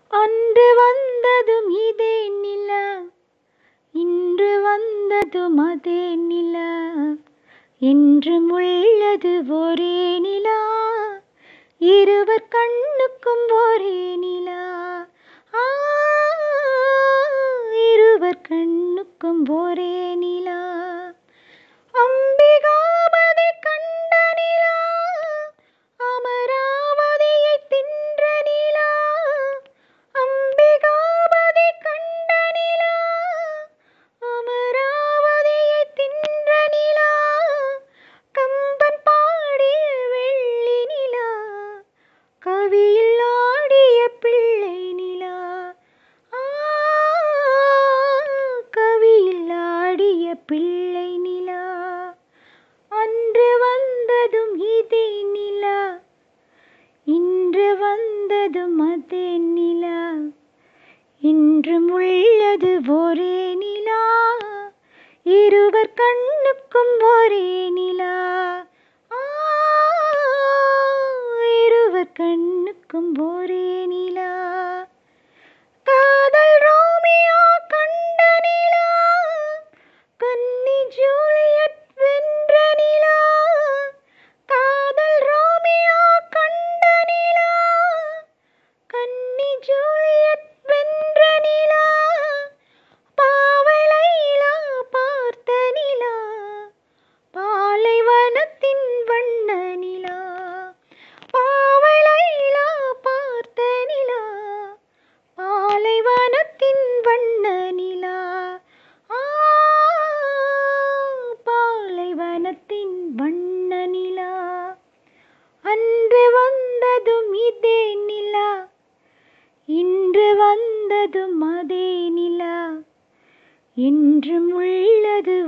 அன்று வந்ததும் இதே நிலா இன்று வந்ததும் அதே நிலா என்றும் உள்ளது ஒரே நிலா இருவர் கண்ணுக்கும் ஒரே நிலா ஆ, இருவர் கண்ணுக்கும் ஒரே நிலா அம்பிகாபதி கண்ட நிலா அமராவதியை தின்ற நிலா அம்பிகாபதி கண்ட நிலா அமராவதியை தின்ற நிலா கம்பன் பாடிய வெள்ளி நிலா கவியில் ஆடிய பிள்ளை நிலா ஆ, கவியில் ஆடிய பிள்ளை நிலா அன்று வந்ததும் இதே நிலா இன்று வந்ததும் அதே நிலா இன்றும் உள்ளது ஒரே நிலா இருவர் கண்ணுக்கும் ஒரே நிலா ஆ, இருவர் கண்ணுக்கும் ஒரே நிலா காதல் ரோமியோ கண்ட நிலா கன்னி ஜூலியட் வென்ற நிலா காதல் ரோமியோ கண்ட நிலா கன்னி ஜூலியட் வென்ற நிலா பாவை லைலா பார்த்த நிலா பாலைவனத்தின் வண்ண நிலா பாவை லைலா பார்த்த நிலா பாலைவனத்தின் வண்ண நிலா ஆ, பாலைவனத்தின் வண்ண நிலா அன்று வந்ததும் இதே நிலா இன்று வந்ததும் அதே நிலா என்றும் உள்ளது